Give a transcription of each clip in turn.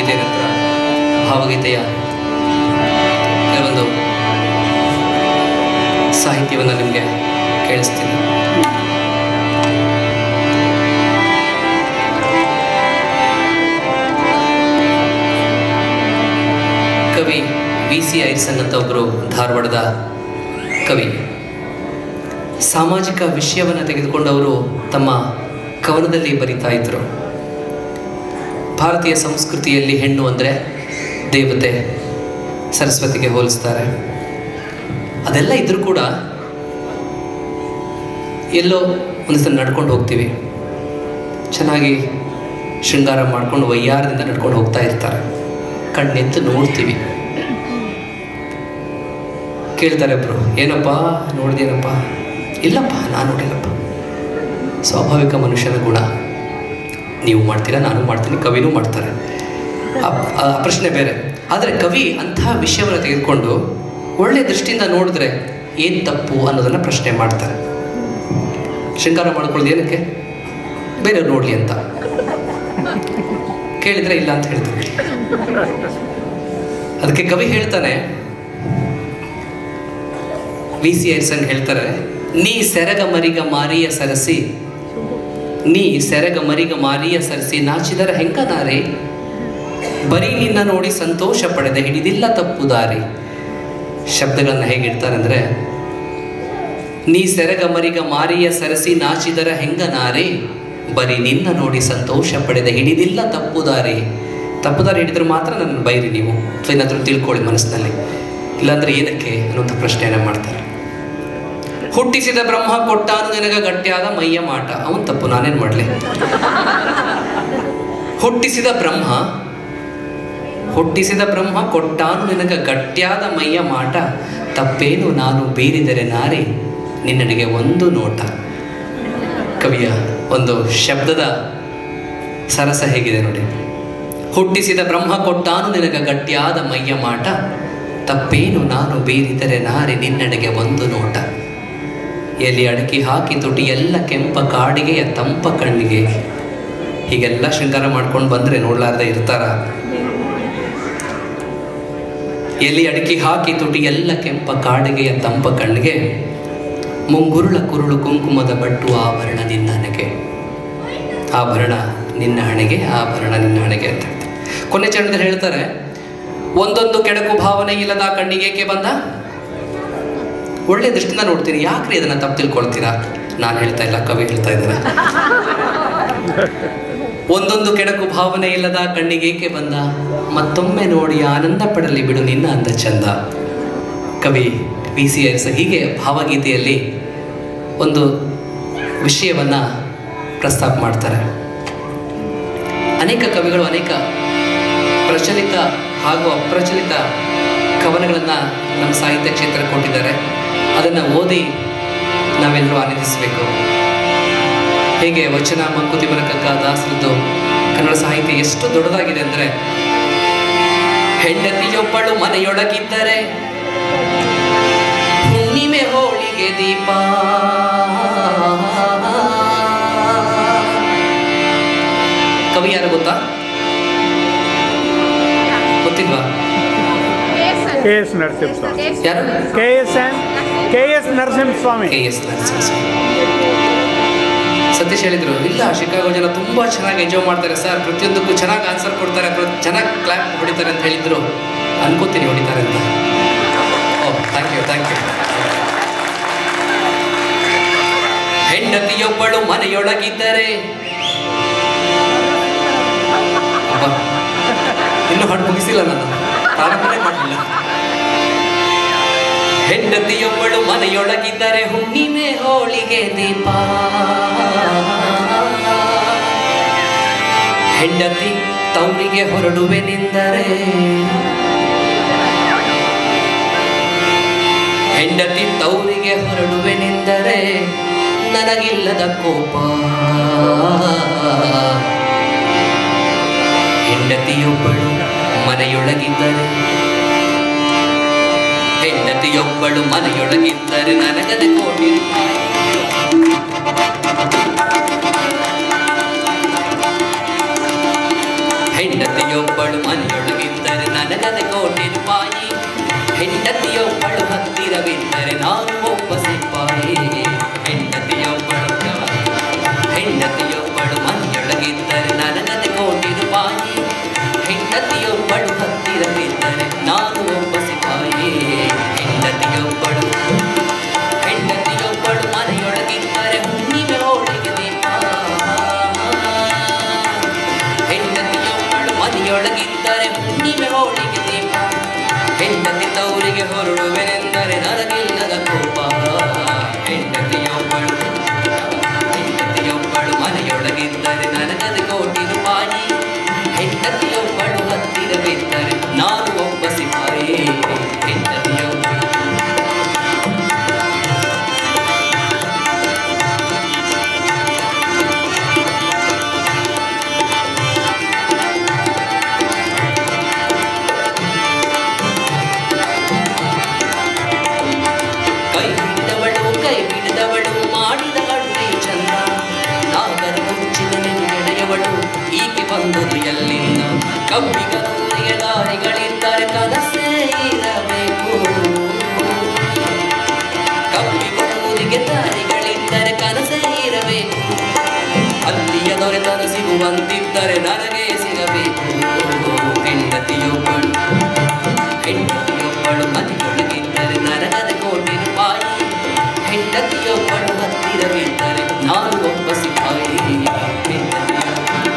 ಗೀತೆ ನಂತರ ಭಾವಗೀತೆಯ ಕೆಲವೊಂದು ಸಾಹಿತ್ಯವನ್ನು ನಿಮಗೆ ಕೇಳಿಸ್ತೀನಿ ಕವಿ ವಿ ಸಿ ಐರ್ಸನ್ ಅಂತ ಒಬ್ಬರು ಧಾರವಾಡದ ಕವಿ ಸಾಮಾಜಿಕ ವಿಷಯವನ್ನು ತೆಗೆದುಕೊಂಡು ಅವರು ತಮ್ಮ ಕವನದಲ್ಲಿ ಬರಿತಾ ಇದ್ರು ಭಾರತೀಯ ಸಂಸ್ಕೃತಿಯಲ್ಲಿ ಹೆಣ್ಣು ಅಂದರೆ ದೇವತೆ ಸರಸ್ವತಿಗೆ ಹೋಲಿಸ್ತಾರೆ ಅದೆಲ್ಲ ಇದ್ರೂ ಕೂಡ ಎಲ್ಲೋ ಒಂದು ಸಲ ನಡ್ಕೊಂಡು ಹೋಗ್ತೀವಿ ಚೆನ್ನಾಗಿ ಶೃಂಗಾರ ಮಾಡ್ಕೊಂಡು ವಯ್ಯಾರದಿಂದ ನಡ್ಕೊಂಡು ಹೋಗ್ತಾ ಇರ್ತಾರೆ ಕಣ್ಣೆತ್ತು ನೋಡ್ತೀವಿ ಕೇಳ್ತಾರೆ ಒಬ್ರು ಏನಪ್ಪ ನೋಡ್ದೇನಪ್ಪ ಇಲ್ಲಪ್ಪ ನಾನು ನೋಡಿಲ್ಲಪ್ಪ ಸ್ವಾಭಾವಿಕ ಮನುಷ್ಯನ ಗುಣ ನೀವು ಮಾಡ್ತೀರಾ ನಾನು ಮಾಡ್ತೀನಿ ಕವಿನೂ ಮಾಡ್ತಾರೆ ಆ- ಆ ಪ್ರಶ್ನೆ ಬೇರೆ ಆದರೆ ಕವಿ ಅಂಥ ವಿಷಯವನ್ನು ತೆಗೆದುಕೊಂಡು ಒಳ್ಳೆಯ ದೃಷ್ಟಿಯಿಂದ ನೋಡಿದ್ರೆ ಏನು ತಪ್ಪು ಅನ್ನೋದನ್ನು ಪ್ರಶ್ನೆ ಮಾಡ್ತಾರೆ ಶೃಂಗಾರ ಮಾಡ್ಕೊಳ್ಳೋದು ಏನಕ್ಕೆ ಬೇರೆಯವ್ರು ನೋಡಲಿ ಅಂತ ಕೇಳಿದ್ರೆ ಇಲ್ಲ ಅಂತ ಹೇಳ್ತಾರೆ ಅದಕ್ಕೆ ಕವಿ ಹೇಳ್ತಾನೆ ವಿ ಸಿ ಐರ್ಸನ್ ಹೇಳ್ತಾರೆ ನೀ ಸೆರಗ ಮರಿಗ ಮಾರಿಯ ಸರಸಿ ನೀ ಸೆರಗ ಮರಿಗ ಮಾರಿಯ ಸರಸಿ ನಾಚಿದರ ಹೆಂಗ ನಾರಿ ಬರೀ ನಿನ್ನ ನೋಡಿ ಸಂತೋಷ ಪಡೆದೆ ಹಿಡಿದಿಲ್ಲ ತಪ್ಪು ದಾರಿ ಶಬ್ದಗಳನ್ನು ಹೇಗಿಡ್ತಾರೆ ಅಂದರೆ ನೀ ಸೆರಗ ಮರಿಗ ಮಾರಿಯ ಸರಸಿ ನಾಚಿದರ ಹೆಂಗ ನಾರಿ ಬರೀ ನಿನ್ನ ನೋಡಿ ಸಂತೋಷ ಪಡೆದೆ ಹಿಡಿದಿಲ್ಲ ತಪ್ಪು ದಾರಿ ತಪ್ಪು ದಾರಿ ಹಿಡಿದ್ರೆ ಮಾತ್ರ ನನ್ನ ಬೈರಿ ನೀವು ಅಥವಾ ಏನಾದರೂ ತಿಳ್ಕೊಳ್ಳಿ ಮನಸ್ಸಿನಲ್ಲಿ ಇಲ್ಲಾಂದ್ರೆ ಏನಕ್ಕೆ ಅನ್ನುವಂಥ ಪ್ರಶ್ನೆಯನ್ನು ಮಾಡ್ತಾರೆ ಹುಟ್ಟಿಸಿದ ಬ್ರಹ್ಮ ಕೊಟ್ಟಾನು ನಿನಗ ಗಟ್ಟಿಯಾದ ಮೈಯ ಮಾಟ ಅವನ್ ತಪ್ಪು ನಾನೇನ್ ಮಾಡ್ಲಿ ಹುಟ್ಟಿಸಿದ ಬ್ರಹ್ಮ ಹುಟ್ಟಿಸಿದ ಬ್ರಹ್ಮ ಕೊಟ್ಟಾನು ನಿನಗ ಗಟ್ಟಿಯಾದ ಮೈಯ ಮಾಟ ತಪ್ಪೇನು ನಾನು ಬೀರಿದರೆ ನಾರಿ ನಿನ್ನಡೆಗೆ ಒಂದು ನೋಟ ಕವಿಯ ಒಂದು ಶಬ್ದದ ಸರಸ ಹೇಗಿದೆ ನೋಡಿ ಹುಟ್ಟಿಸಿದ ಬ್ರಹ್ಮ ಕೊಟ್ಟಾನು ನಿನಗ ಗಟ್ಟಿಯಾದ ಮೈಯ ಮಾಟ ತಪ್ಪೇನು ನಾನು ಬೀರಿದರೆ ನಾರಿ ನಿನ್ನಡೆಗೆ ಒಂದು ನೋಟ ಎಲ್ಲಿ ಅಡಕಿ ಹಾಕಿ ತುಟಿ ಎಲ್ಲ ಕೆಂಪ ಕಾಡಿಗೆಯ ತಂಪ ಕಣ್ಣಿಗೆ ಹೀಗೆಲ್ಲ ಶೃಂಗಾರ ಮಾಡ್ಕೊಂಡು ಬಂದ್ರೆ ನೋಡ್ಲಾರ್ದೆ ಇರ್ತಾರ ಎಲ್ಲಿ ಅಡಕಿ ಹಾಕಿ ತುಟಿ ಎಲ್ಲ ಕೆಂಪ ಕಾಡಿಗೆಯ ತಂಪ ಕಣ್ಣಿಗೆ ಮುಂಗುರುಳ ಕುರುಳು ಕುಂಕುಮದ ಬಟ್ಟು ಆಭರಣ ನಿನ್ನ ಹಣೆಗೆ ಆಭರಣ ನಿನ್ನ ಹಣೆಗೆ ಆಭರಣ ನಿನ್ನ ಹಣೆಗೆ ಅಂತ ಹೇಳ್ತಾರೆ ಕೊನೆ ಚರಣದಲ್ಲಿ ಹೇಳ್ತಾರೆ ಒಂದೊಂದು ಕೆಡಕು ಭಾವನೆ ಇಲ್ಲದ ಕಣ್ಣಿಗೆ ಏಕೆ ಬಂದ ಒಳ್ಳೆ ದೃಷ್ಟಿಯಿಂದ ನೋಡ್ತೀನಿ ಯಾಕ್ರಿ ಅದನ್ನ ತಪ್ಪು ತಿಳ್ಕೊಳ್ತೀರಾ ನಾನು ಹೇಳ್ತಾ ಇಲ್ಲ ಕವಿ ಹೇಳ್ತಾ ಇದ್ದಾರೆ ಒಂದೊಂದು ಕೆಡಕು ಭಾವನೆ ಇಲ್ಲದ ಕಣ್ಣಿಗೆ ಏಕೆ ಬಂದ ಮತ್ತೊಮ್ಮೆ ನೋಡಿ ಆನಂದ ಪಡಲಿ ಬಿಡು ನಿನ್ನ ಅಂದ ಚಂದ ಕವಿ ವಿ ಸಿ ಎಸ್ ಹೀಗೆ ಭಾವಗೀತೆಯಲ್ಲಿ ಒಂದು ವಿಷಯವನ್ನ ಪ್ರಸ್ತಾಪ ಮಾಡ್ತಾರೆ ಅನೇಕ ಕವಿಗಳು ಅನೇಕ ಪ್ರಚಲಿತ ಹಾಗೂ ಅಪ್ರಚಲಿತ ಕವನಗಳನ್ನು ನಮ್ಮ ಸಾಹಿತ್ಯ ಕ್ಷೇತ್ರ ಕೊಟ್ಟಿದ್ದಾರೆ ಅದನ್ನು ಓದಿ ನಾವೆಲ್ಲರೂ ಆನಂದಿಸಬೇಕು ಹೇಗೆ ವಚನ ಮಂಕುತಿಮ್ಮನ ಕಗ್ಗ ದಾಸರದ್ದು ಕನ್ನಡ ಸಾಹಿತ್ಯ ಎಷ್ಟು ದೊಡ್ಡದಾಗಿದೆ ಅಂದರೆ ಹೆಂಡತಿಯೊಬ್ಬಳು ಮನೆಯೊಳಗಿದ್ದರೆ ಹುಣ್ಣಿಮೆ ಹೋಳಿಗೆ ದೀಪ ಕವಿ ಯಾರು ಗೊತ್ತಾ ಗೊತ್ತಿಲ್ವಾ ಕೆ ಎಸ್ ನರಸಿಂಹಸ್ವಾಮಿ ಯಾರು K S N K S Narasimhaswamy K S Narasimhaswamy Satish ಹೇಳಿದ್ರು ಇಲ್ಲ ಶಿಕಾಗೋ ಜನ ತುಂಬಾ ಚೆನ್ನಾಗಿ ಎಂಜಾಯ್ ಮಾಡ್ತಾರೆ ಸರ್ ಪ್ರತಿಯೊಂದಕ್ಕೂ ಚೆನ್ನಾಗಿ ಆನ್ಸರ್ ಕೊಡ್ತಾರೆ ಪ್ರ- ಚೆನ್ನಾಗಿ ಕ್ಲಾಪ್ ಹೊಡಿತಾರೆ ಅಂತ ಹೇಳಿದ್ರು ಅನ್ಕೋತೀನಿ ಹೊಡಿತಾರೆ ಅಂತ oh thank you thank you ಹೆಂಡತಿಯೊಬ್ಬಳು ಮನೆಯೊಳಗಿದ್ದರೆ ಅಬ್ಬಾ, ಇನ್ನೂ ಹಾಡು ಮುಗಿಸಿಲ್ಲ ನಾನು ಪ್ರಾರಂಭನೇ ಮಾಡಲಿಲ್ಲ ಹೆಂಡತಿಯೊಬ್ಬಳು ಮನೆಯೊಳಗಿದ್ದರೆ ಹುಣ್ಣಿಮೆ ಹೋಳಿಗೆ ದೀಪ ಹೆಂಡತಿ ತವರಿಗೆ ಹೊರಡುವೆನೆಂದರೆ ಹೆಂಡತಿ ತವರಿಗೆ ಹೊರಡುವೆನೆಂದರೆ ನನಗಿಲ್ಲದ ಕೋಪ ಹೆಂಡತಿಯೊಬ್ಬಳು ಮನೆಯೊಳಗಿದ್ದರೆ ಹೆಂಡತಿಯೊಬ್ಬಳು ಮನೆಯೊಳಗಿದ್ದರೆ ನನಗದೆ ಕೋಟಿ ರೂಪಾಯಿ. ಹೆಂಡತಿಯೊಬ್ಬಳು ಹೆಂಡತಿಯೊಬ್ಬಳು ಮನೆಯೊಳಗಿದ್ದರೆ ನನಗದೆ ಕೋಟಿ ರೂಪಾಯಿ ಹೆಂಡತಿಯೊಬ್ಬಳು ಹತ್ತಿರವಿದ್ದರೆ ನಾನು ಒಬ್ಬ ಸಿಪಾಯಿ ಹೆಂಡತಿಯೊಬ್ಬಳು ಹೆಂಡತಿಯೊಬ್ಬಳು ಮನೆಯೊಳಗಿದ್ದರೆ ನನಗದೆ ಕೋಟಿ ರೂಪಾಯಿ ಹೆಂಡತಿಯೊಬ್ಬಳು ಹತ್ತಿರವಿದ್ದರೆ ನಾನು ಒಬ್ಬ ಸಿಪಾಯಿ ಹೆಂಡತಿಯೊಬ್ಬಳು ಹೆಂಡತಿಯೊಬ್ಬಳು ಮನೆಯೊಳಗಿದ್ದರೆ ಹುಣ್ಣಿಮೆ ಹೋಳಿಗೆ ದೀಪ ಹೆಂಡತಿಯೊಬ್ಬಳು ಮನೆಯೊಳಗಿದ್ದರೆ ಹುಣ್ಣಿಮೆ ಹೋಳಿಗೆ ದೀಪ ಹೆಂಡತಿ ತವರಿಗೆ ಹೊರಡುವೆನೆಂದರೆ ನನಗಿಲ್ಲದ ಕೋಪ ಹೆಂಡತಿಯೊಬ್ಬಳು ಹೆಂಡತಿಯೊಬ್ಬಳು ಮನೆಯೊಳಗಿದ್ದರೆ ನನಗದು ಕೋಟಿ ರೂಪಾಯಿ ಹೆಂಡತಿಯೊಬ್ಬಳು ಹತ್ತಿರವಿದ್ದರೆ ನಾನು ಒಬ್ಬ ಸಿಪಾಯಿ ಹೆಂಡತಿಯೊಬ್ಬಳು ಕೈ ಹಿಡಿದವಳು ಕೈ ಬಿಡದವಳು ಮಾಡಿದ ಅಡುಗೆ ಚಂದ ನಾಗರ ಮುಚ್ಚಿದ ನೆನೆಯವಳು ಈಕೆ ಬಂದುದು ಎಲ್ಲಿಂದ ಕಬ್ಬಿಗರೂರಿಯ ದಾರಿಗಳಿದ್ದರೆ ಕನಸೇ ಇರಬೇಕು ಕಬ್ಬಿಗರೂರಿಗೆ ದಾರಿಗಳಿದ್ದರೆ ಕನಸೇ ಇರಬೇಕು ಅಲ್ಲಿಯ ದೊರೆತನ ಸಿಗುವಂತಿದ್ದರೆ ನನಗೆ ಸಿಗಬೇಕು ಹೆಂಡತಿಯೊಬ್ಬಳು ಹೆಂಡತಿಯೊಬ್ಬಳು ಮನೆಯೊಳಗಿದ್ದರೆ ನನಗದ ಕೋಟಿ ರೂಪಾಯಿ ಹೆಂಡತಿಯೊಬ್ಬಳು ಹತ್ತಿರವಿದ್ದರೆ ನಾನು ಒಬ್ಬ ಸಿಪಾಯಿ ಹೆಂಡತಿಯೊಬ್ಬಳು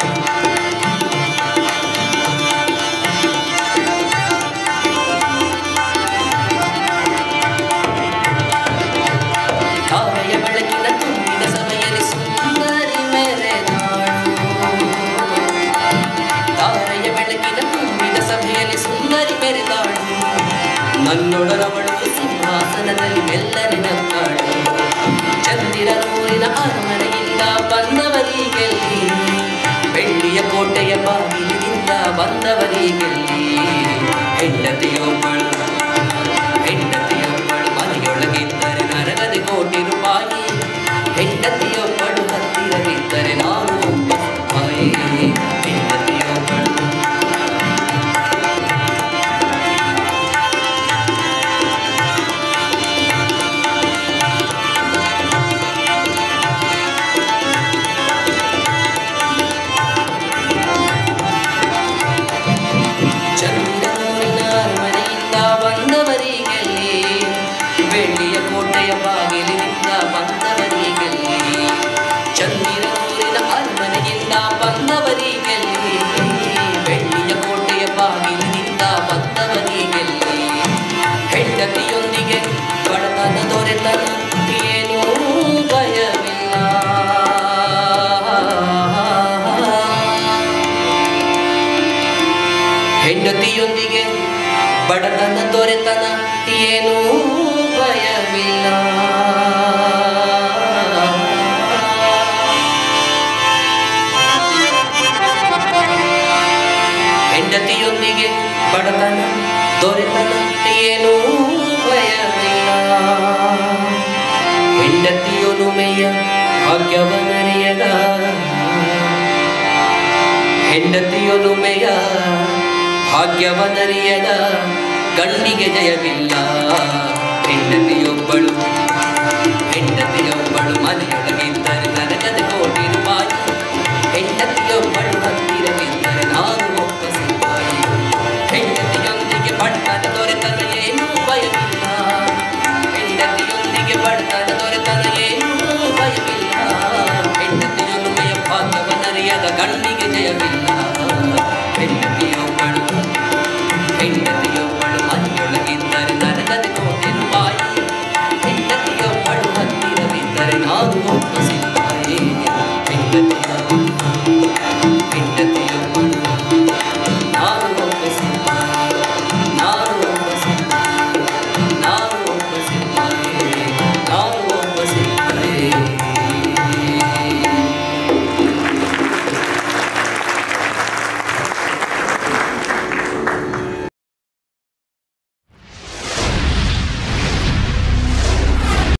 ತಾರೆಯ ಬೆಳಕಿನ ತುಂಬಿದ ಸಭೆಯಲ್ಲಿ ಸುಂದರಿ ಮೆರೆದಾಳು ತಾರೆಯ ಬೆಳಕಿನ ತುಂಬಿದ ಸಭೆಯಲ್ಲಿ ಸುಂದರಿ ಮೆರೆದಾಳು ನನ್ನೊಡರವಳು ಸಿಂಹಾಸನದಲ್ಲಿ ಮೆಲ್ಲನೆ ನಕ್ಕಾಳು ಚಂದಿರನೂರಿನ ಅರಮನೆಯಿಂದ ಬಂದವರಿಗೆಲ್ಲಿ ಬೆಳ್ಳಿಯ ಕೋಟೆಯ ಬಾಗಿಲಿನಿಂದ ಬಂದವರಿಗೆಲ್ಲಿ ಹೆಂಡತಿಯೊಬ್ಬಳು ಹೆಂಡತಿಯೊಬ್ಬಳು ಮನೆಯೊಳಗಿದ್ದರೆ ನನಗದೆ ಕೋಟಿ ರೂಪಾಯಿ ಹೆಂಡತಿಯೊಬ್ಬಳು ಹತ್ತಿರವಿದ್ದರೆ ನಾನು ಒಬ್ಬ ಸಿಪಾಯಿ ಹೆಂಡತಿಯೊಬ್ಬಳು ಚಂದ್ರನೂರಿನ ಅರಮನೆಯಿಂದ ಬಂದವರಿಗೆಲ್ಲಿ ಬೆಳ್ಳಿಯ ಕೋಟೆಯ ಬಾಗಿಲಿನಿಂದ ಬಂದವರಿಗೆಲ್ಲಿ ಚಂದಿರನೂರಿನ ಅರಮನೆಯಿಂದ ಬಂದವರಿಗೆಲ್ಲಿ ಬೆಳ್ಳಿಯ ಕೋಟೆಯ ಬಾಗಿಲಿನಿಂದ ಬಂದವರಿಗೆಲ್ಲಿ ಹೆಂಡತಿಯೊಂದಿಗೆ ಬಡತನ ದೊರೆತನ ಏನೂ ಭಯವಿಲ್ಲ ಹೆಂಡತಿಯೊಂದಿಗೆ ಬಡತನ ದೊರೆತನ ಏನೂ ಭಯವಿಲ್ಲ ಹೆಂಡತಿಯೊಂದಿಗೆ ಬಡತನ ದೊರೆತನ ಏನೂ ಭಯವಿಲ್ಲ ಹೆಂಡತಿಯೊಲುಮೆಯ ಭಾಗ್ಯವನರಿಯದ ಹೆಂಡತಿಯೊಲುಮೆಯ ಭಾಗ್ಯವನರಿಯದ ಗಂಡಿಗೆ ಜಯವಿಲ್ಲ ಹೆಂಡತಿಯೊಬ್ಬಳು ಹೆಂಡತಿಯೊಬ್ಬಳು ಮನೆಯೊಳಗೆ